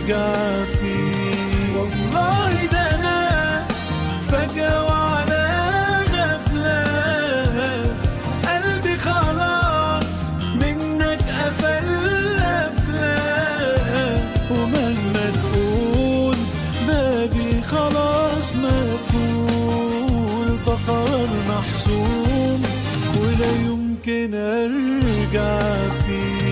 ارجع فيه والله ده انا فجأة وعلى غفلة قلبي خلاص منك قفل قفلة ومهما تقول بابي خلاص مقفول ده قرار محسوم ولا يمكن ارجع فيه